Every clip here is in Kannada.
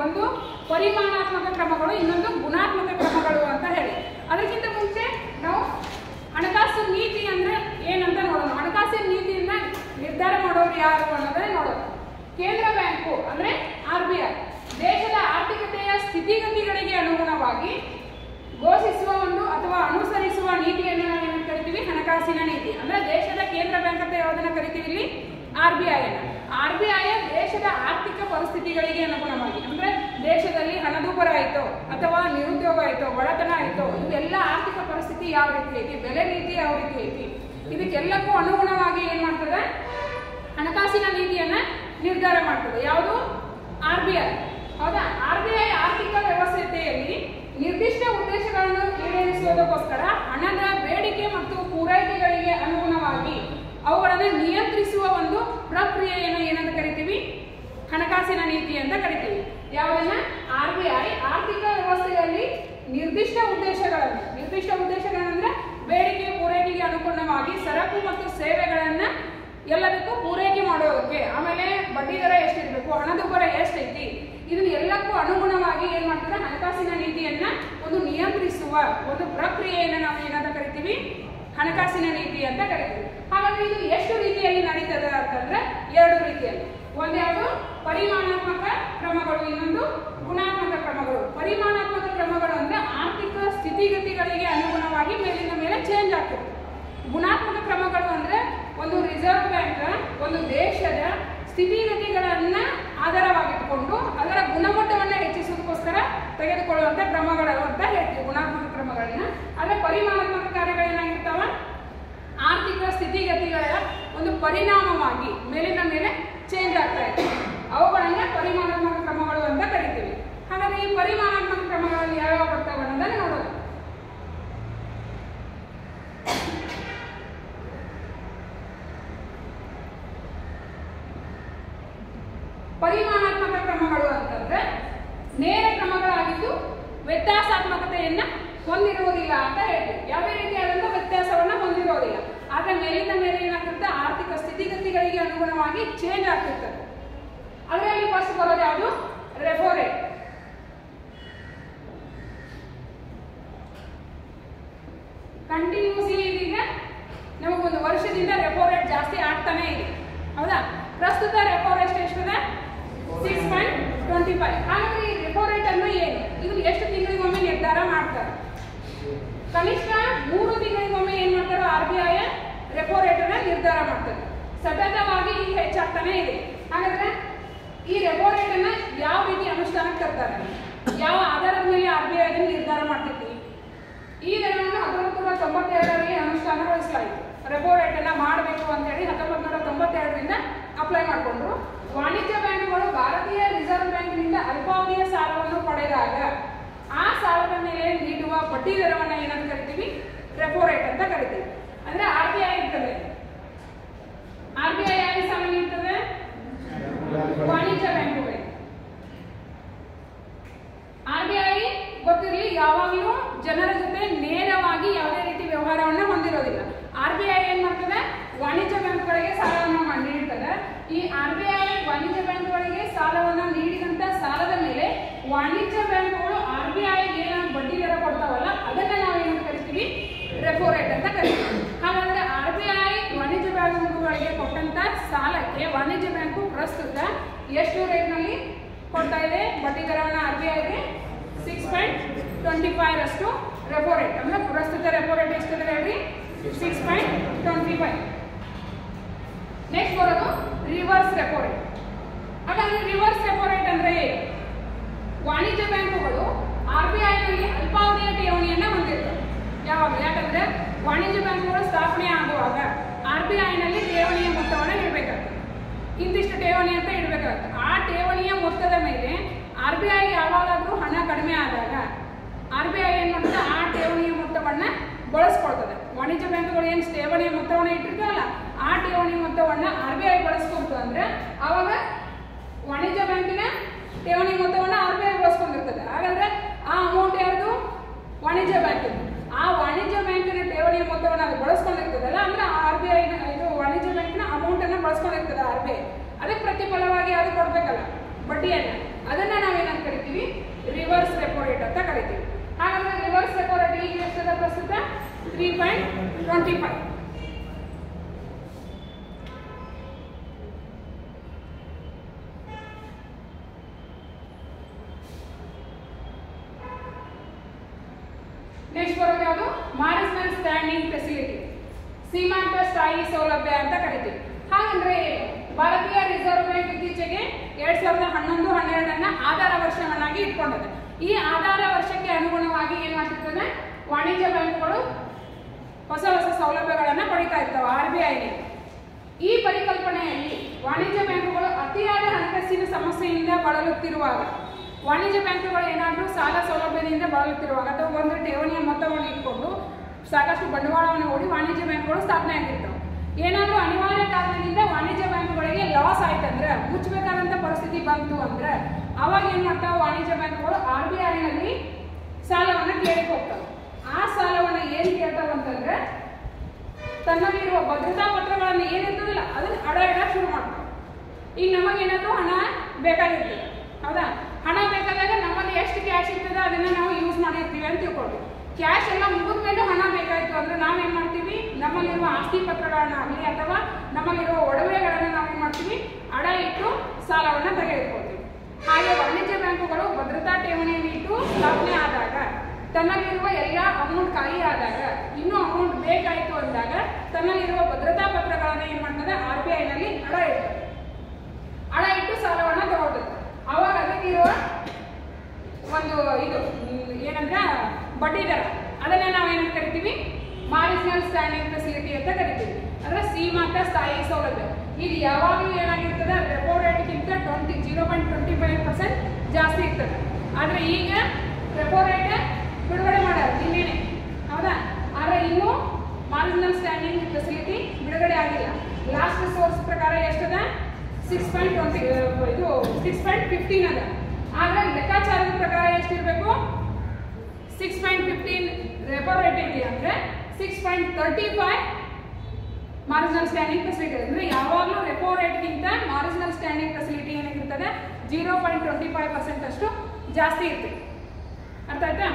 ಒಂದು ಪರಿಮಾಣಾತ್ಮಕ ಕ್ರಮಗಳು ಇನ್ನೊಂದು ಗುಣಾತ್ಮಕ ಕ್ರಮಗಳು ಅಂತ ಹೇಳಿ ಅದಕ್ಕಿಂತ ಮುಂಚೆ ನಾವು ಹಣಕಾಸು ನೀತಿ ಅಂದ್ರೆ ಏನಂತ ನೋಡೋಣ ಹಣಕಾಸಿನ ನೀತಿಯನ್ನ ನಿರ್ಧಾರ ಮಾಡೋರು ಯಾರು ಅನ್ನೋದನ್ನ ನೋಡೋಣ ಕೇಂದ್ರ ಬ್ಯಾಂಕು ಅಂದ್ರೆ ಆರ್ ಬಿ ಐ ದೇಶದ ಆರ್ಥಿಕತೆಯ ಸ್ಥಿತಿಗತಿಗಳಿಗೆ ಅನುಗುಣವಾಗಿ ಘೋಷಿಸುವ ಒಂದು ಅಥವಾ ಅನುಸರಿಸುವ ನೀತಿಯನ್ನು ನಾವು ಏನಂತ ಕರಿತೀವಿ ಹಣಕಾಸಿನ ನೀತಿ ಅಂದ್ರೆ ದೇಶದ ಕೇಂದ್ರ ಬ್ಯಾಂಕ್ ಅಂತ ಯಾವುದನ್ನ ಕರಿತೀವಿ ಇಲ್ಲಿ R B I R B I ದೇಶದ ಆರ್ಥಿಕ ಪರಿಸ್ಥಿತಿಗಳಿಗೆ ಅನುಗುಣವಾಗಿ ಅಂದ್ರೆ ದೇಶದಲ್ಲಿ ಹಣದುಬ್ಬರ ಆಯ್ತು ಅಥವಾ ನಿರುದ್ಯೋಗ ಆಯ್ತು ಬಡತನ ಆಯ್ತು ಇವೆಲ್ಲ ಆರ್ಥಿಕ ಪರಿಸ್ಥಿತಿ ಯಾವ ರೀತಿ ಐತಿ ಬೆಲೆ ನೀತಿ ಯಾವ ರೀತಿ ಐತಿ ಇದಕ್ಕೆಲ್ಲಕ್ಕೂ ಅನುಗುಣವಾಗಿ ಏನ್ ಮಾಡ್ತದೆ ಹಣಕಾಸಿನ ನೀತಿಯನ್ನ ನಿರ್ಧಾರ ಮಾಡ್ತದೆ ಯಾವುದು ಆರ್ ಬಿ ಐ ಹೌದಾ ಆರ್ ಬಿ ಐ ಆರ್ಥಿಕ ವ್ಯವಸ್ಥೆಯಲ್ಲಿ ನಿರ್ದಿಷ್ಟ ಉದ್ದೇಶಗಳನ್ನು ಈಡೇರಿಸುವುದಕ್ಕೋಸ್ಕರ ಹಣದ ಬೇಡಿಕೆ ಮತ್ತು ಪೂರೈಕೆಗಳಿಗೆ ಅನುಗುಣವಾಗಿ ಅವುಗಳನ್ನು ನಿಯಂತ್ರಿಸುವ ಒಂದು ಪ್ರಕ್ರಿಯೆಯನ್ನು ಏನಂತ ಕರಿತೀವಿ ಹಣಕಾಸಿನ ನೀತಿ ಅಂತ ಕರಿತೀವಿ ಯಾವುದನ್ನ ಆರ್ ಬಿ ಐ ಆರ್ಥಿಕ ವ್ಯವಸ್ಥೆಯಲ್ಲಿ ನಿರ್ದಿಷ್ಟ ಉದ್ದೇಶಗಳನ್ನು ನಿರ್ದಿಷ್ಟ ಉದ್ದೇಶಗಳಂದ್ರೆ ಬೇಡಿಕೆ ಪೂರೈಕೆಗೆ ಅನುಗುಣವಾಗಿ ಸರಕು ಮತ್ತು ಸೇವೆಗಳನ್ನ ಎಲ್ಲದಕ್ಕೂ ಪೂರೈಕೆ ಮಾಡೋದಕ್ಕೆ ಆಮೇಲೆ ಬಡ್ಡಿ ದರ ಎಷ್ಟಿರ್ಬೇಕು ಹಣದುಬ್ಬರ ಎಷ್ಟೈತಿ ಇದನ್ನ ಎಲ್ಲಕ್ಕೂ ಅನುಗುಣವಾಗಿ ಏನ್ ಮಾಡ್ತದೆ ಹಣಕಾಸಿನ ನೀತಿಯನ್ನ ಒಂದು ನಿಯಂತ್ರಿಸುವ ಒಂದು ಪ್ರಕ್ರಿಯೆಯನ್ನ ನಾವು ಏನಂತ ಕರಿತೀವಿ ಹಣಕಾಸಿನ ನೀತಿ ಅಂತ ಕರಿತೀವಿ ಹಾಗಾದ್ರೆ ಇದು ಎಷ್ಟು ರೀತಿಯಲ್ಲಿ ನಡೀತದೆ ಅಂತಂದ್ರೆ ಎರಡು ರೀತಿಯಲ್ಲಿ ಒಂದು ಯಾವುದು ಪರಿಮಾಣಾತ್ಮಕ ಕ್ರಮಗಳು ಇನ್ನೊಂದು ಗುಣಾತ್ಮಕ ಕ್ರಮಗಳು ಪರಿಮಾಣಾತ್ಮಕ ಕ್ರಮಗಳು ಅಂದ್ರೆ ಆರ್ಥಿಕ ಸ್ಥಿತಿಗತಿಗಳಿಗೆ ಅನುಗುಣವಾಗಿ ಮೇಲಿನ ಮೇಲೆ ಚೇಂಜ್ ಆಗ್ತದೆ ಗುಣಾತ್ಮಕ ಕ್ರಮಗಳು ಅಂದ್ರೆ ಒಂದು ರಿಸರ್ವ್ ಬ್ಯಾಂಕ್ ಒಂದು ದೇಶದ ಸ್ಥಿತಿಗತಿಗಳನ್ನ ಆಧಾರವಾಗಿಟ್ಟುಕೊಂಡು ಅದರ ಗುಣಮಟ್ಟವನ್ನ ಹೆಚ್ಚಿಸೋದಕ್ಕೋಸ್ಕರ ತೆಗೆದುಕೊಳ್ಳುವಂತ ಕ್ರಮಗಳು ಅಂತ ಹೇಳ್ತೀವಿ ಗುಣಾತ್ಮಕ ಕ್ರಮಗಳನ್ನ ಆದ್ರೆ ಪರಿಮಾಣಾತ್ಮಕ ಕಾರ್ಯಗಳೇನಾಗಿರ್ತಾವ ಆರ್ಥಿಕ ಸ್ಥಿತಿಗತಿಗಳ ಒಂದು ಪರಿಣಾಮವಾಗಿ ಮೇಲಿನ ಮೇಲೆ ಚೇಂಜ್ ಆಗ್ತಾ ಇದೆ ಅವುಗಳನ್ನ ಪರಿಮಾಣಾತ್ಮಕ ಕ್ರಮಗಳು ಅಂತ ಕರಿತೀವಿ ಹಾಗಾದ್ರೆ ಈ ಪರಿಮಾಣಾತ್ಮಕ ಕ್ರಮಗಳಲ್ಲಿ ಯಾವ್ಯಾವ ಬರ್ತಾವ ಅನ್ನೋದನ್ನ ನೋಡೋದು ಪರಿಮಾಣಾತ್ಮಕ ಕ್ರಮಗಳು ಅಂತಂದ್ರೆ ನೇರ ಕ್ರಮಗಳಾಗಿದ್ದು ವ್ಯತ್ಯಾಸಾತ್ಮಕತೆಯನ್ನ ಹೊಂದಿರುವುದಿಲ್ಲ ಅಂತ ಹೇಳ್ತೀವಿ ಯಾವುದೇ ರೀತಿಯಾದಂತಹ ವ್ಯತ್ಯಾಸವನ್ನ ಹೊಂದಿರೋದಿಲ್ಲ ಆದ್ರೆ ಮೇಲಿನ ಮೇಲೆ ಏನಾಗುತ್ತೆ ಆರ್ಥಿಕ ಸ್ಥಿತಿಗತಿಗಳಿಗೆ ಅನುಗುಣವಾಗಿ ಚೇಂಜ್ ಆಗ್ತಿರ್ತದೆ ಅದರಲ್ಲಿ ಫಸ್ಟ್ ಬರೋದು ಯಾವುದು ರೆಫೋ ರೇಟ್ ಕಂಟಿನ್ಯೂಸ್ಲಿ ಇದೀಗ ನಮಗೊಂದು ವರ್ಷದಿಂದ ರೆಪೋ ರೇಟ್ ಜಾಸ್ತಿ ಆಗ್ತಾನೆ ಇದೆ ಹೌದಾ ಪ್ರಸ್ತುತ ರೆಪೋ ರೇಟ್ ಎಷ್ಟಿದೆ ಸಿಕ್ಸ್ ಪಾಯಿಂಟ್ ಟ್ವೆಂಟಿ ಫೈವ್ ಹಾಗಾದ್ರೆ ಈ ರೆಪೋ ರೇಟ್ ಅಂದ್ರೆ ಏನು ಇದನ್ನ ಎಷ್ಟು ತಿಂಗಳಿಗೊಮ್ಮೆ ನಿರ್ಧಾರ ಮಾಡ್ತಾರೆ ಕನಿಷ್ಠ ಮೂರು ತಿಂಗಳಿಗೊಮ್ಮೆ ಏನ್ ಮಾಡ್ತಾರೆ R B I repo rate ಅನ್ನ ನಿರ್ಧಾರ ಮಾಡ್ತಾರೆ ಸತತವಾಗಿ ಈಗ ಹೆಚ್ಚಾಗ್ತಾನೆ ಇದೆ ಹಾಗಾದ್ರೆ ಈ ರೆಪೋ ರೇಟ್ ಅನ್ನ ಯಾವ ರೀತಿ ಅನುಷ್ಠಾನಕ್ಕೆ ತರ್ತಾರೆ ಯಾವ ಆಧಾರದ ಮೇಲೆ ಆರ್ ಬಿ ಐ ಅದನ್ನ ನಿರ್ಧಾರ ಮಾಡ್ತೈತಿ ಈ ದರವನ್ನು ಹತ್ತೊಂಬತ್ತು ನೂರ ತೊಂಬತ್ತೆರಡರಲ್ಲಿ ಅನುಷ್ಠಾನಗೊಳಿಸಲಾಯಿತು ರೆಪೋ ರೇಟ್ ಅನ್ನ ಮಾಡಬೇಕು ಅಂತ ಹೇಳಿ ಹತ್ತೊಂಬತ್ತು ನೂರ ತೊಂಬತ್ತೆರಡರಿಂದ ಅಪ್ಲೈ ಮಾಡಿಕೊಂಡ್ರು ವಾಣಿಜ್ಯ ಬ್ಯಾಂಕುಗಳು ಭಾರತೀಯ ರಿಸರ್ವ್ ಬ್ಯಾಂಕ್ನಿಂದ ಅಲ್ಪಾವಧಿಯ ಸಾಲವನ್ನು ಪಡೆದಾಗ ಆ ಸಾಲದ ಮೇಲೆ ನೀಡುವ ಬಡ್ಡಿ ದರವನ್ನ ಏನಂತ ಕರಿತೀವಿ ರೆಪೋ ರೇಟ್ ಅಂತ ಕರಿತೀವಿ ಅಂದ್ರೆ ಆರ್ ಬಿ ಐ ಇರ್ತದೆ ಆರ್ ಬಿ ಐ ಯಾರಿಗೆ ಸಾಲ ನೀಡ್ತದೆ ವಾಣಿಜ್ಯ ಬ್ಯಾಂಕುಗಳಿಗೆ ಆರ್ ಬಿ ಐ ಗೊತ್ತಿರಲಿ ಯಾವಾಗಲೂ ಜನರ ಜೊತೆ ನೇರವಾಗಿ ಯಾವುದೇ ರೀತಿ ವ್ಯವಹಾರವನ್ನ ಹೊಂದಿರೋದಿಲ್ಲ ಆರ್ ಬಿ ಐ ಏನ್ ಮಾಡ್ತದೆ ವಾಣಿಜ್ಯ ಬ್ಯಾಂಕ್ಗಳಿಗೆ ಸಾಲವನ್ನು ಮಾ- ನೀಡ್ತದೆ ಈ ಆರ್ ಬಿ ಐ ವಾಣಿಜ್ಯ ಬ್ಯಾಂಕ್ಗಳಿಗೆ ಸಾಲವನ್ನ ನೀಡಿದಂತ ಸಾಲದ ಮೇಲೆ ವಾಣಿಜ್ಯ ಬ್ಯಾಂಕ್ಗಳು ಆರ್ ಬಿ ಐ ಏನು ಬಡ್ಡಿ ದರ ಕೊಡ್ತಾವಲ್ಲ ಅದನ್ನ ನಾವು ಏನಂತ ಕರಿತೀವಿ ರೆಪೋ ರೇಟ್ ಅಂತ ಕರಿತೀವಿ ಹಾಗಾದ್ರೆ ಆರ್ ಬಿ ಐ ವಾಣಿಜ್ಯ ಬ್ಯಾಂಕುಗಳಿಗೆ ಕೊಟ್ಟಂತ ಸಾಲಕ್ಕೆ ವಾಣಿಜ್ಯ ಬ್ಯಾಂಕು ಪ್ರಸ್ತುತ ಎಷ್ಟು ರೇಟ್ನಲ್ಲಿ ಕೊಡ್ತಾ ಇದೆ ಬಡ್ಡಿ ದರವನ್ನ ಆರ್ ಬಿ ಐಗೆ ಸಿಕ್ಸ್ ಪಾಯಿಂಟ್ ಟ್ವೆಂಟಿ ಫೈವ್ ಅಷ್ಟು ರೆಪೋ ರೇಟ್ ಅಂದ್ರೆ ಪ್ರಸ್ತುತ ರೆಪೋ ರೇಟ್ ಎಷ್ಟಿದೆ ಹೇಳ್ರಿ six point twenty five next ಬರೋದು ರಿವರ್ಸ್ ರೆಪೋ ರೇಟ್ ಹಾಗಾದ್ರೆ ರಿವರ್ಸ್ ರೆಪೋ ರೇಟ್ ಅಂದ್ರೆ ಏನು ವಾಣಿಜ್ಯ ಬ್ಯಾಂಕುಗಳು ಆರ್ ಬಿ ಐನಲ್ಲಿ ಅಲ್ಪಾವಧಿಯ ಠೇವಣಿಯನ್ನ ಹೊಂದಿರ್ತವೆ ಯಾವಾಗ ಯಾಕಂದ್ರೆ ವಾಣಿಜ್ಯ ಬ್ಯಾಂಕುಗಳು ಸ್ಥಾಪನೆ ಆಗುವಾಗ ಆರ್ ಬಿ ಐನಲ್ಲಿ ಠೇವಣಿಯ ಮೊತ್ತವನ್ನು ಇಡಬೇಕಾಗ್ತದೆ ಇಂತಿಷ್ಟು ಠೇವಣಿ ಅಂತ ಇಡಬೇಕಾಗುತ್ತೆ ಆ ಠೇವಣಿಯ ಮೊತ್ತದ ಮೇಲೆ ಆರ್ ಬಿ ಐ ಯಾವಾಗಾದ್ರೂ ಹಣ ಕಡಿಮೆ ಆದಾಗ ಆರ್ ಬಿ ಐ ಏನ್ ಮಾಡ್ತದೆ ಆ ಠೇವಣಿಯ ಮೊತ್ತವನ್ನ ಬಳಸ್ಕೊಳ್ತದೆ ವಾಣಿಜ್ಯ ಬ್ಯಾಂಕುಗಳು ಏನು ಠೇವಣಿಯ ಮೊತ್ತವನ್ನ ಇಟ್ಟಿರ್ತಾವಲ್ಲ ಆ ಠೇವಣಿ ಮೊತ್ತವನ್ನ ಆರ್ ಬಿ ಐ ಬಳಸ್ಕೊಳ್ತು ಅಂದ್ರೆ ಅವಾಗ ವಾಣಿಜ್ಯ ಬ್ಯಾಂಕಿನ ಠೇವಣಿ ಮೊತ್ತವನ್ನ ಆರ್ ಬಿ ಐ ಬಳಸ್ಕೊಂಡಿರ್ತದೆ ಹಾಗಾದ್ರೆ ಆ ಅಮೌಂಟ್ ಯಾವುದು ವಾಣಿಜ್ಯ ಬ್ಯಾಂಕಿನ ಆ ವಾಣಿಜ್ಯ ಬ್ಯಾಂಕಿನ ಠೇವಣಿಯ ಮೊತ್ತವನ್ನು ಅದು ಬಳಸ್ಕೊಂಡಿರ್ತದಲ್ಲ ಅಂದ್ರೆ ಆರ್ ಬಿ ಐ ಇದು ವಾಣಿಜ್ಯ ಬ್ಯಾಂಕಿನ ಅಮೌಂಟ್ ಅನ್ನ ಬಳಸ್ಕೊಂಡಿರ್ತದೆ ಆರ್ ಬಿ ಐ ಅದಕ್ಕೆ ಪ್ರತಿಫಲವಾಗಿ ಅದು ಕೊಡ್ಬೇಕಲ್ಲ ಬಡ್ಡಿಯನ್ನ ಅದನ್ನ ನಾವೇನಂತ ಕರಿತೀವಿ ಈಗ ಎಷ್ಟದ ಪ್ರಸ್ತುತ three point twenty five next ಬರೋದು ಯಾವುದು ಮಾರಿಸ್ಮಲ್ ಸ್ಟ್ಯಾಂಡಿಂಗ್ ಫೆಸಿಲಿಟಿ ಸೀಮಾಂತ ಸ್ಥಾಯಿ ಸೌಲಭ್ಯ ಅಂತ ಕರಿತೀವಿ ಹಾಗಂದ್ರೆ ಏನು? ಭಾರತೀಯ ರಿಸರ್ವ್ ಬ್ಯಾಂಕ್ ಇತ್ತೀಚೆಗೆ ಎರಡ್ ಸಾವಿರದ ಹನ್ನೊಂದು ಹನ್ನೆರಡನ್ನ ಆಧಾರ ವರ್ಷವನ್ನಾಗಿ ಇಟ್ಕೊಂಡಿದೆ ಈ ಆಧಾರ ವರ್ಷಕ್ಕೆ ಅನುಗುಣವಾಗಿ ಏನ್ ಮಾಡ್ತಿರ್ತದೆ ವಾಣಿಜ್ಯ ಬ್ಯಾಂಕ್ಗಳು ಹೊಸ ಹೊಸ ಸೌಲಭ್ಯಗಳನ್ನ ಪಡಿತಾ ಇರ್ತವೆ ಆರ್ ಬಿ ಐ ಈ ಪರಿಕಲ್ಪನೆಯಲ್ಲಿ ವಾಣಿಜ್ಯ ಬ್ಯಾಂಕುಗಳು ಅತಿಯಾದ ಹಣಕಾಸಿನ ಸಮಸ್ಯೆಯಿಂದ ಬಳಲುತ್ತಿರುವಾಗ ವಾಣಿಜ್ಯ ಬ್ಯಾಂಕುಗಳು ಏನಾದರೂ ಸಾಲ ಸೌಲಭ್ಯದಿಂದ ಬಳಲುತ್ತಿರುವಾಗ ಅಥವಾ ಒಂದು ಠೇವಣಿಯ ಮೊತ್ತವನ್ನು ಇಟ್ಕೊಂಡು ಸಾಕಷ್ಟು ಬಂಡವಾಳವನ್ನು ಹೂಡಿ ವಾಣಿಜ್ಯ ಬ್ಯಾಂಕುಗಳು ಸ್ಥಾಪನೆ ಆಗಿರ್ತವೆ ಏನಾದರೂ ಅನಿವಾರ್ಯ ಕಾರಣದಿಂದ ವಾಣಿಜ್ಯ ಬ್ಯಾಂಕುಗಳಿಗೆ ಲಾಸ್ ಆಯ್ತಂದ್ರೆ ಮುಚ್ಚಬೇಕಾದಂತ ಪರಿಸ್ಥಿತಿ ಬಂತು ಅಂದ್ರೆ ಅವಾಗ ಏನ್ ಮಾಡ್ತಾವೆ ವಾಣಿಜ್ಯ ಬ್ಯಾಂಕುಗಳು ಆರ್ ಬಿ ಐನಲ್ಲಿ ಸಾಲವನ್ನ ಕೇಳಕ್ಕೆ ಹೋಗ್ತವೆ ಆ ಸಾಲವನ್ನ ಏನ್ ಕೇಳ್ತಾವ ಅಂತಂದ್ರೆ ತನ್ನಲ್ಲಿರುವ ಭದ್ರತಾ ಪತ್ರಗಳನ್ನು ಏನಿರ್ತದಿಲ್ಲ ಅದನ್ನ ಅಡ ಇಡಕ್ ಶುರು ಮಾಡ್ತಾರೆ ಈಗ ನಮಗೇನಾದ್ರೂ ಹಣ ಬೇಕಾಗಿರ್ತದೆ ಹೌದಾ ಹಣ ಬೇಕಾದಾಗ ನಮ್ಮಲ್ಲಿ ಎಷ್ಟು ಕ್ಯಾಶ್ ಇರ್ತದೆ ಅದನ್ನ ನಾವು ಯೂಸ್ ಮಾಡಿರ್ತೀವಿ ಅಂತ ತಿಳ್ಕೊಳ್ತೀವಿ ಕ್ಯಾಶ್ ಎಲ್ಲ ಮುಗಿದ ಮೇಲೆ ಹಣ ಬೇಕಾಯ್ತು ಅಂದ್ರೆ ನಾವೇನ್ ಮಾಡ್ತೀವಿ ನಮ್ಮಲ್ಲಿರುವ ಆಸ್ತಿ ಪತ್ರಗಳನ್ನ ಆಗಲಿ ಅಥವಾ ನಮ್ಮಲ್ಲಿರುವ ಒಡವೆಗಳನ್ನ ನಾವೇನ್ ಮಾಡ್ತೀವಿ ಅಡ ಇಟ್ಟು ಸಾಲವನ್ನ ತೆಗೆದುಕೊಳ್ತೀವಿ ಹಾಗೆ ವಾಣಿಜ್ಯ ಬ್ಯಾಂಕುಗಳು ಭದ್ರತಾ ಠೇವಣಿಯನ್ನು ಇಟ್ಟು ಸ್ಥಾಪನೆ ಆದಾಗ ತನ್ನಲ್ಲಿರುವ ಎಲ್ಲ ಅಮೌಂಟ್ ಖಾಲಿ ಆದಾಗ ಇನ್ನೂ ಅಮೌಂಟ್ ಬೇಕಾಯಿತು ಅಂದಾಗ ತನ್ನಲ್ಲಿರುವ ಭದ್ರತಾ ಪತ್ರಗಳನ್ನ ಏನ್ ಮಾಡ್ತದೆ ಆರ್ ಬಿ ಐನಲ್ಲಿ ಅಡ ಇಡ್ತದೆ ಅಡ ಇಟ್ಟು ಸಾಲವನ್ನ ತಗೊಳ್ತದೆ ಅವಾಗ ಅದಕ್ಕಿರುವ ಒಂದು ಇದು ಮ್, ಏನಂದ್ರೆ ಬಡ್ಡಿ ದರ ಅದನ್ನ ನಾವೇನಂತ ಕರಿತೀವಿ ಮಾರಿಜಿನಲ್ ಸ್ಟ್ಯಾಂಡಿಂಗ್ ಫೆಸಿಲಿಟಿ ಅಂತ ಕರಿತೀವಿ ಅಂದ್ರೆ ಸೀಮಾಂತ ಸ್ಥಾಯಿ ಸೌಲಭ್ಯ ಇದು ಯಾವಾಗಲೂ ಏನಾಗಿರ್ತದೆ ರೆಪೋ ರೇಟ್ಗಿಂತ twenty zero point twenty five percent ಜಾಸ್ತಿ ಇರ್ತದೆ ಆದ್ರೆ ಈಗ ರೆಪೋ ರೇಟ್ ಬಿಡುಗಡೆ ಮಾಡ್ಯಾರ ನಿನ್ನೆನೆ ಹೌದಾ ಆದ್ರೆ ಇನ್ನು ಮಾರ್ಜಿನಲ್ ಸ್ಟ್ಯಾಂಡಿಂಗ್ ಫೆಸಿಲಿಟಿ ಬಿಡುಗಡೆ ಆಗಿಲ್ಲ ಲಾಸ್ಟ್ ಸೋರ್ಸ್ ಪ್ರಕಾರ ಎಷ್ಟದ ಸಿಕ್ಸ್ ಪಾಯಿಂಟ್ ಟ್ವೆಂಟಿ ಇದು ಸಿಕ್ಸ್ ಪಾಯಿಂಟ್ ಫಿಫ್ಟೀನ್ ಅದ ಆದ್ರೆ ಲೆಕ್ಕಾಚಾರದ ಪ್ರಕಾರ ಎಷ್ಟಿರಬೇಕು six point fifteen repo rate ಇದೆ ಅಂದ್ರೆ six point thirty five marginal standing facility ಅಂದ್ರೆ ಯಾವಾಗಲೂ ರೆಪೋ ರೇಟ್ಗಿಂತ ಮಾರ್ಜಿನಲ್ ಸ್ಟ್ಯಾಂಡಿಂಗ್ ಫೆಸಿಲಿಟಿ ಏನಾಗಿರ್ತದೆ zero point twenty five percent ಅಷ್ಟು ಜಾಸ್ತಿ ಇರ್ತದೆ ಅರ್ಥ ಆಯ್ತಾ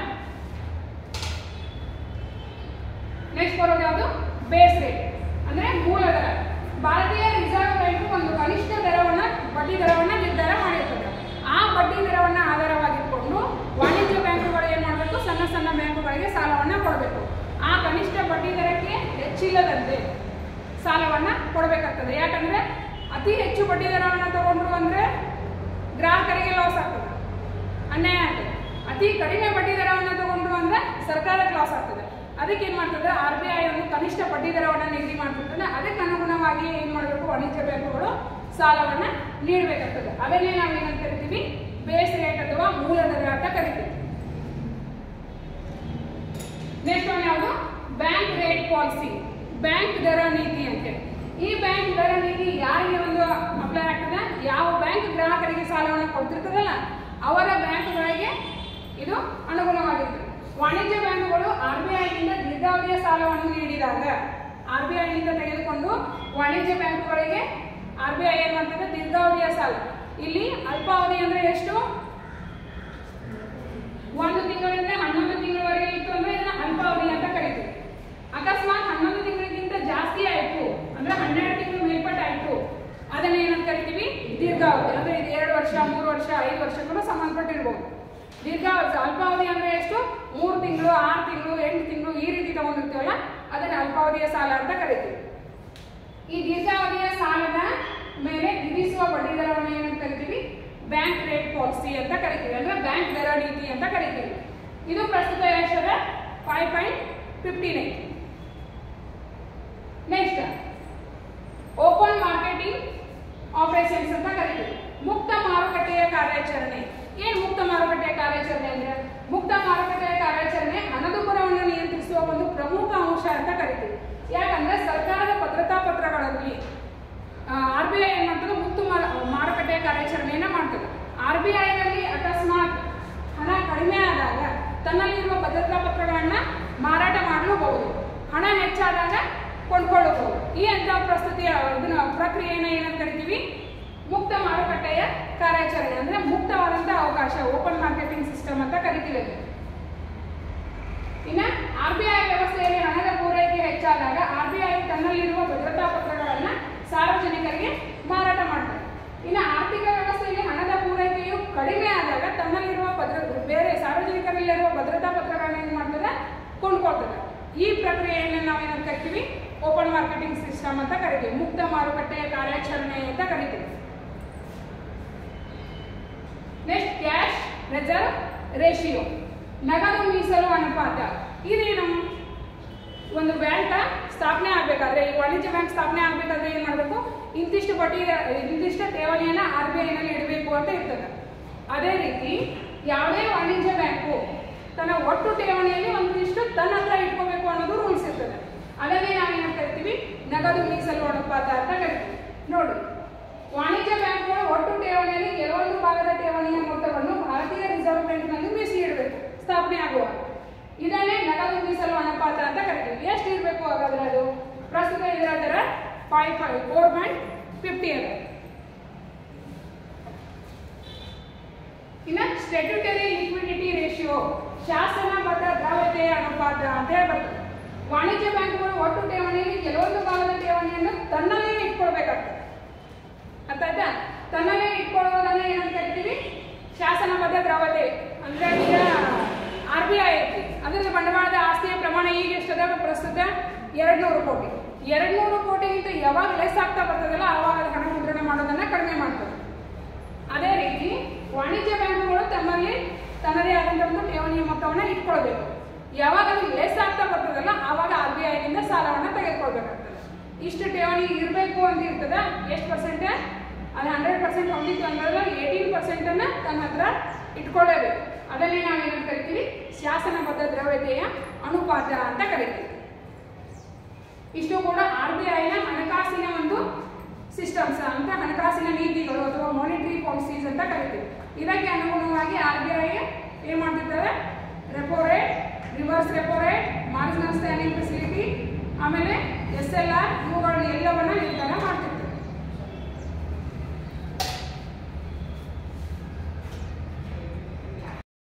ನೆಕ್ಸ್ಟ್ ಬರೋದು ಯಾವುದು ಬೇಸ್ ರೇಟ್ ಅಂದ್ರೆ ಮೂಲ ದರ ಭಾರತೀಯ ರಿಸರ್ವ್ ಬ್ಯಾಂಕ್ ಒಂದು ಕನಿಷ್ಠ ದರವನ್ನ ಬಡ್ಡಿ ದರವನ್ನ ನಿರ್ಧಾರ ಮಾಡಿರ್ತದೆ ಆ ಬಡ್ಡಿ ದರವನ್ನ ಆಧಾರವಾಗಿಟ್ಕೊಂಡು ವಾಣಿಜ್ಯ ಬ್ಯಾಂಕುಗಳು ಏನ್ ಮಾಡಬೇಕು ಸಣ್ಣ ಸಣ್ಣ ಬ್ಯಾಂಕುಗಳಿಗೆ ಸಾಲವನ್ನ ಕೊಡಬೇಕು ಆ ಕನಿಷ್ಠ ಬಡ್ಡಿ ದರಕ್ಕೆ ಹೆಚ್ಚಿಲ್ಲದಂತೆ ಸಾಲವನ್ನ ಕೊಡಬೇಕಾಗ್ತದೆ ಯಾಕಂದ್ರೆ ಅತಿ ಹೆಚ್ಚು ಬಡ್ಡಿ ದರವನ್ನ ತಗೊಂಡ್ರು ಅಂದ್ರೆ ಗ್ರಾಹಕರಿಗೆ ಲಾಸ್ ಆಗ್ತದೆ ಅನ್ಯಾಯ ಆಗ್ತದೆ ಅತಿ ಕಡಿಮೆ ಬಡ್ಡಿ ದರವನ್ನು ತಗೊಂಡ್ರು ಅಂದ್ರೆ ಸರ್ಕಾರಕ್ಕೆ ಲಾಸ್ ಆಗ್ತದೆ ಅದಕ್ಕೆ ಏನ್ ಮಾಡ್ತದೆ ಆರ್ ಬಿ ಐ ಒಂದು ಕನಿಷ್ಠ ಬಡ್ಡಿ ದರವನ್ನ ನಿಗದಿ ಮಾಡ್ತಿರ್ತದೆ ಅದಕ್ಕೆ ಅನುಗುಣವಾಗಿ ಏನ್ ಮಾಡಬೇಕು ವಾಣಿಜ್ಯ ಬ್ಯಾಂಕುಗಳು ಸಾಲವನ್ನ ನೀಡಬೇಕಾಗ್ತದೆ ಅದನ್ನೇ ನಾವು ಏನಂತ ಕರಿತೀವಿ ಬೇಸ್ ರೇಟ್ ಅಥವಾ ಮೂಲ ದರ ಅಂತ ಕರಿತೀವಿ ನೆಕ್ಸ್ಟ್ ಒನ್ ಯಾವುದು ಬ್ಯಾಂಕ್ ರೇಟ್ ಪಾಲಿಸಿ ಬ್ಯಾಂಕ್ ದರ ನೀತಿ ಅಂತೇಳಿ ಈ ಬ್ಯಾಂಕ್ ದರ ನೀತಿ ಯಾರಿಗೆ ಒಂದು ಅಪ್ಲೈ ಆಗ್ತದೆ ಯಾವ ಬ್ಯಾಂಕ್ ಗ್ರಾಹಕರಿಗೆ ಸಾಲವನ್ನು ಕೊಡ್ತಿರ್ತದಲ್ಲ ಅವರ ಬ್ಯಾಂಕ್ಗಳಿಗೆ ಇದು ಅನುಗುಣವಾಗಿರ್ತದೆ ವಾಣಿಜ್ಯ ಬ್ಯಾಂಕುಗಳು ಆರ್ ಬಿ ಐನಿಂದ ದೀರ್ಘಾವಧಿಯ ಸಾಲವನ್ನು ನೀಡಿದಾಗ ಆರ್ ಬಿ ಐನಿಂದ ತೆಗೆದುಕೊಂಡು ವಾಣಿಜ್ಯ ಬ್ಯಾಂಕುಗಳಿಗೆ ಆರ್ ಬಿ ಐ ಏನ್ ಮಾಡ್ತದೆ ದೀರ್ಘಾವಧಿಯ ಸಾಲ ಇಲ್ಲಿ ಅಲ್ಪಾವಧಿ ಅಂದ್ರೆ ಎಷ್ಟು ಒಂದು ತಿಂಗಳಿಂದ ಹನ್ನೊಂದು ತಿಂಗಳವರೆಗೆ ಇತ್ತು ಅಂದ್ರೆ ಇದನ್ನ ಅಲ್ಪಾವಧಿ ಅಂತ ಕರಿತೀವಿ ಅಕಸ್ಮಾತ್ ಹನ್ನೊಂದು ತಿಂಗಳಿಗಿಂತ ಜಾಸ್ತಿ ಆಯ್ತು ಅಂದ್ರೆ ಹನ್ನೆರಡು ತಿಂಗಳು ಮೇಲ್ಪಟ್ಟು ಆಯ್ತು ಅದನ್ನ ಏನಂತ ಕರಿತೀವಿ ದೀರ್ಘಾವಧಿ ಅಂದ್ರೆ ಇದು ಎರಡು ವರ್ಷ ಮೂರು ವರ್ಷ ಐದು ವರ್ಷಗಳು ಸಂಬಂಧಪಟ್ಟಿರ್ಬೋದು ದೀರ್ಘಾವಧಿ ಅಲ್ಪಾವಧಿ ಅಂದ್ರೆ ಎಷ್ಟು ಮೂರು ತಿಂಗಳು ಆರು ತಿಂಗಳು ಎಂಟು ತಿಂಗಳು ಈ ರೀತಿ ತಗೊಂಡಿರ್ತೀವಲ್ಲ ಅದನ್ನ ಅಲ್ಪಾವಧಿಯ ಸಾಲ ಅಂತ ಕರಿತೀವಿ ಈ ದೀರ್ಘಾವಧಿಯ ಸಾಲದ ಮೇಲೆ ವಿಧಿಸುವ ಬಡ್ಡಿ ದರವನ್ನು ಏನಂತ ಕರಿತೀವಿ ಬ್ಯಾಂಕ್ ರೇಟ್ ಪಾಲಿಸಿ ಅಂತ ಕರಿತೀವಿ ಅಂದ್ರೆ ಬ್ಯಾಂಕ್ ದರ ನೀತಿ ಅಂತ ಕರಿತೀವಿ ಇದು ಪ್ರಸ್ತುತ ಎಷ್ಟದ five point fifteen eight next open marketing operations ಅಂತ ಕರಿತೀವಿ ಮುಕ್ತ ಮಾರುಕಟ್ಟೆಯ ಕಾರ್ಯಾಚರಣೆ ಏನ್ ಮುಕ್ತ ಮಾರುಕಟ್ಟೆಯ ಕಾರ್ಯಾಚರಣೆ ಅಂದ್ರೆ ಮುಕ್ತ ಮಾರುಕಟ್ಟೆಯ ಕಾರ್ಯಾಚರಣೆ ಹಣದುಬ್ಬರವನ್ನು ನಿಯಂತ್ರಿಸುವ ಒಂದು ಪ್ರಮುಖ ಅಂಶ ಅಂತ ಕರಿತೀವಿ ಯಾಕಂದ್ರೆ ಸರ್ಕಾರದ ಭದ್ರತಾ ಪತ್ರಗಳಲ್ಲಿ ಆರ್ ಬಿ ಐ ಏನ್ ಮಾಡ್ತದೆ ಮುಕ್ತ ಮಾರ- ಮಾರುಕಟ್ಟೆಯ ಕಾರ್ಯಾಚರಣೆಯನ್ನ ಮಾಡ್ತದೆ ಆರ್ ಬಿ ಐನಲ್ಲಿ ಅಕಸ್ಮಾತ್ ಹಣ ಕಡಿಮೆ ಆದಾಗ ತನ್ನಲ್ಲಿರುವ ಭದ್ರತಾ ಪತ್ರಗಳನ್ನ ಮಾರಾಟ ಮಾಡಲೂಬಹುದು ಹಣ ಹೆಚ್ಚಾದಾಗ ಕೊಂಡ್ಕೊಳ್ಳಬಹುದು ಈ ಅಂತ ಪ್ರಸ್ತುತಿಯ ಇದನ್ನ ಪ್ರಕ್ರಿಯೆಯನ್ನ ಏನಂತ ಕರಿತೀವಿ ಮುಕ್ತ ಮಾರುಕಟ್ಟೆಯ ಕಾರ್ಯಾಚರಣೆ ಅಂದ್ರೆ ಮುಕ್ತವಾದಂತಹ ಅವಕಾಶ ಓಪನ್ ಮಾರ್ಕೆಟಿಂಗ್ ಸಿಸ್ಟಮ್ ಅಂತ ಕರಿತೀವಿ ಅದನ್ನ. ಇನ್ನ ತನ್ನಲ್ಲಿರುವ ಭದ್ರತಾ ಪತ್ರಗಳನ್ನು ಸಾರ್ವಜನಿಕರಿಗೆ ಮಾರಾಟ ಮಾಡ್ತಾರೆ ಇನ್ನು ಆರ್ಥಿಕ ವ್ಯವಸ್ಥೆಯಲ್ಲಿ ಹಣದ ಪೂರೈಕೆಯು ಕಡಿಮೆ ಆದಾಗ ತನ್ನಲ್ಲಿರುವ ಭದ್ರ ಬೇರೆ ಸಾರ್ವಜನಿಕರಲ್ಲಿರುವ ಭದ್ರತಾ ಪತ್ರಗಳನ್ನ ಏನು ಮಾಡ್ತದೆ ಕೊಂಡ್ಕೊಳ್ತದೆ ಈ ಪ್ರಕ್ರಿಯೆಯನ್ನು ನಾವೇನಂತ ಕರಿತೀವಿ ಓಪನ್ ಮಾರ್ಕೆಟಿಂಗ್ ಸಿಸ್ಟಮ್ ಅಂತ ಕರಿತೀವಿ ಮುಕ್ತ ಮಾರುಕಟ್ಟೆಯ ಕಾರ್ಯಾಚರಣೆ ಅಂತ ಕರಿತೀವಿ ನೆಕ್ಸ್ಟ್ ಕ್ಯಾಶ್ ರಿಸರ್ವ್ ರೇಷಿಯೋ ನಗದು ಮೀಸಲು ಅನುಪಾತ ಇದೇನು ಒಂದು ಬ್ಯಾಂಕ್ ಸ್ಥಾಪನೆ ಆಗಬೇಕಾದ್ರೆ ಈ ವಾಣಿಜ್ಯ ಬ್ಯಾಂಕ್ ಸ್ಥಾಪನೆ ಆಗಬೇಕಾದ್ರೆ ಏನು ಮಾಡಬೇಕು ಇಂತಿಷ್ಟು ಬಡ್ಡಿ ಇಂತಿಷ್ಟು ಠೇವಣಿಯನ್ನು ಆರ್ ಬಿ ಐನಲ್ಲಿ ಇಡಬೇಕು ಅಂತ ಇರ್ತದೆ ಅದೇ ರೀತಿ ಯಾವುದೇ ವಾಣಿಜ್ಯ ಬ್ಯಾಂಕು ತನ್ನ ಒಟ್ಟು ಠೇವಣಿಯಲ್ಲಿ ಒಂದಿಷ್ಟು ತನ್ನ ಹತ್ರ ಇಟ್ಕೋಬೇಕು ಅನ್ನೋದು ರೂಲ್ಸ್ ಇರ್ತದೆ ಅದನ್ನೇ ನಾವೇನು ಕರಿತೀವಿ ನಗದು ಮೀಸಲು ಅನುಪಾತ ಅಂತ ಕರಿತೀವಿ ನೋಡಿ ವಾಣಿಜ್ಯ ಬ್ಯಾಂಕ್ಗಳು ಒಟ್ಟು ಠೇವಣಿಯಲ್ಲಿ ಕೆಲವೊಂದು ಭಾಗದ ಠೇವಣಿಯ ಮೊತ್ತವನ್ನು ಭಾರತೀಯ ರಿಸರ್ವ್ ಬ್ಯಾಂಕ್ನಲ್ಲಿ ಮೀಸಲಿಡಬೇಕು ಸ್ಥಾಪನೆ ಆಗುವಾಗ ಇದನ್ನೇ ನಗದು ಮೀಸಲು ಅನುಪಾತ ಅಂತ ಕರಿತೀವಿ ಎಷ್ಟು ಇರಬೇಕು ಹಾಗಾದ್ರೆ ಅದು ಪ್ರಸ್ತುತ ಇದರ ದರ five five four point fifty ಅದ ಇನ್ನು ಸ್ಟ್ಯಾಟ್ಯೂಟರಿ ಲಿಕ್ವಿಡಿಟಿ ರೇಷಿಯೋ ಶಾಸನಬದ್ಧ ದ್ರವ್ಯತೆಯ ಅನುಪಾತ ಅಂತ ಹೇಳಿ ಬರ್ತದೆ ವಾಣಿಜ್ಯ ಬ್ಯಾಂಕ್ಗಳು ಒಟ್ಟು ಠೇವಣಿಯಲ್ಲಿ ಕೆಲವೊಂದು ಭಾಗದ ಠೇವಣಿಯನ್ನು ತನ್ನಲ್ಲೇ ಇಟ್ಕೊಳ್ಬೇಕಾಗ್ತದೆ ಅರ್ಥ ಆಯ್ತಾ ತನ್ನಲ್ಲೇ ಇಟ್ಕೊಳ್ಳೋದನ್ನ ಏನಂತ ಕರಿತೀವಿ ಶಾಸನಬದ್ಧ ದ್ರವ್ಯತೆ ಅಂದ್ರೆ ಈಗ ಆರ್ ಬಿ ಐ ಐತಿ ಅದರಲ್ಲಿ ಬಂಡವಾಳದ ಆಸ್ತಿಯ ಪ್ರಮಾಣ ಈಗ ಎಷ್ಟದ ಪ್ರಸ್ತುತ ಎರಡ್ ನೂರು ಕೋಟಿ ಎರಡ್ ನೂರು ಕೋಟಿಗಿಂತ ಯಾವಾಗ ಲೆಸ್ ಆಗ್ತಾ ಬರ್ತದಲ್ಲ ಆವಾಗ ಅದು ಹಣ ಮುದ್ರಣ ಮಾಡೋದನ್ನ ಕಡಿಮೆ ಮಾಡ್ತದೆ ಅದೇ ರೀತಿ ವಾಣಿಜ್ಯ ಬ್ಯಾಂಕುಗಳು ತಮ್ಮಲ್ಲಿ ತನ್ನದೇ ಆದಂಥ ಒಂದು ಠೇವಣಿಯ ಮೊತ್ತವನ್ನು ಇಟ್ಕೊಳ್ಬೇಕು ಯಾವಾಗ ಅದು ಲೆಸ್ ಆಗ್ತಾ ಬರ್ತದಲ್ಲ ಆವಾಗ ಆರ್ ಬಿ ಐನಿಂದ ಸಾಲವನ್ನು ತೆಗೆದುಕೊಳ್ಬೇಕಾಗ್ತದೆ ಇಷ್ಟು ಠೇವಣಿ ಇರಬೇಕು ಅಂತ ಇರ್ತದ ಎಷ್ಟು ಪರ್ಸೆಂಟ್ ಅದು ಹಂಡ್ರೆಡ್ ಪರ್ಸೆಂಟ್ ಹೊಂದಿತ್ತು ಅಂದ್ರೆ ಏಯ್ಟೀನ್ ಪರ್ಸೆಂಟನ್ನು ತನ್ನ ಹತ್ರ ಇಟ್ಕೊಳ್ಳೇಬೇಕು ಅದನ್ನೇ ನಾವೇನಂತ ಕರಿತೀವಿ ಶಾಸನಬದ್ಧ ದ್ರವ್ಯತೆಯ ಅನುಪಾತ ಅಂತ ಕರಿತೀವಿ ಇಷ್ಟು ಕೂಡ ಆರ್ ಬಿ ಐನ ಹಣಕಾಸಿನ ಒಂದು ಸಿಸ್ಟಮ್ಸ್ ಅಂತ ಹಣಕಾಸಿನ ನೀತಿಗಳು ಅಥವಾ ಮಾನಿಟರಿ ಪಾಲಿಸೀಸ್ ಅಂತ ಕರಿತೀವಿ ಇದಕ್ಕೆ ಅನುಗುಣವಾಗಿ ಆರ್ ಬಿ ಐ ಏನ್ ಮಾಡ್ತಿದ್ದಾರೆ repo rate reverse repo rate marginal